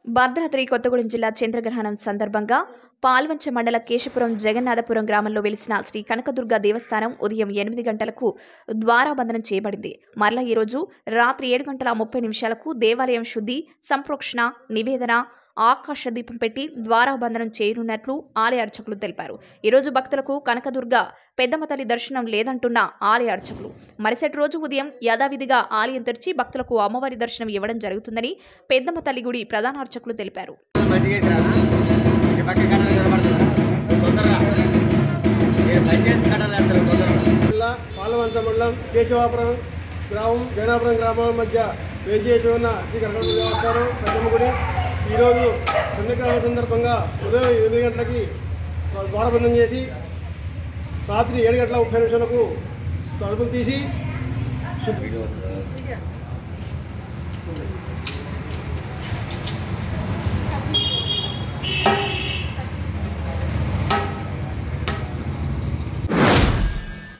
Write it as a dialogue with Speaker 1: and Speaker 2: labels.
Speaker 1: భద్రాద్రి కొత్తగూడెం జిల్లా చంద్రగ్రహణం సందర్భంగా పాల్వంచ మండల కేశపురం జగన్నాథపురం గ్రామంలో వెలిసిన శ్రీ కనకదుర్గ దేవస్థానం ఉదయం ఎనిమిది గంటలకు ద్వారాబంధనం చేయబడింది మరలా ఈరోజు రాత్రి ఏడు గంటల ముప్పై నిమిషాలకు దేవాలయం శుద్ధి సంప్రోక్షణ నివేదన ఆకాశ దీపం పెట్టి ద్వారాబంధనం చేయనున్నట్లు ఆలయ అర్చకులు తెలిపారు ఈరోజు భక్తులకు కనకదుర్గ పెద్దమ్మ తల్లి దర్శనం లేదంటున్న ఆలయ అర్చకులు మరుసటి రోజు ఉదయం యథావిధిగా ఆలయం తెరిచి భక్తులకు అమ్మవారి దర్శనం ఇవ్వడం జరుగుతుందని పెద్దమ్మ తల్లి గుడి ప్రధాన అర్చకులు తెలిపారు
Speaker 2: మంచిగా ఇచ్చిరానా ఈ పక్క కట్టలు కనబడుతుందా తొందరగా మీరు పనిచేసి కట్టలు వేస్తారు తొందరగా
Speaker 3: జిల్లా పాలవంచ మండలం కేశవాపురం గ్రామం జైనాపురం గ్రామాల మధ్య వేచేసి ఉన్న శ్రీ కనకదుర్గ దేవస్థానం పెద్దమ్మ గుడి ఈరోజు చంద్రగ్రహణ సందర్భంగా ఉదయం ఎనిమిది గంటలకి ద్వారబంధం చేసి రాత్రి ఏడు గంటల ముప్పై నిమిషాలకు తలుపులు తీసి శుద్ధి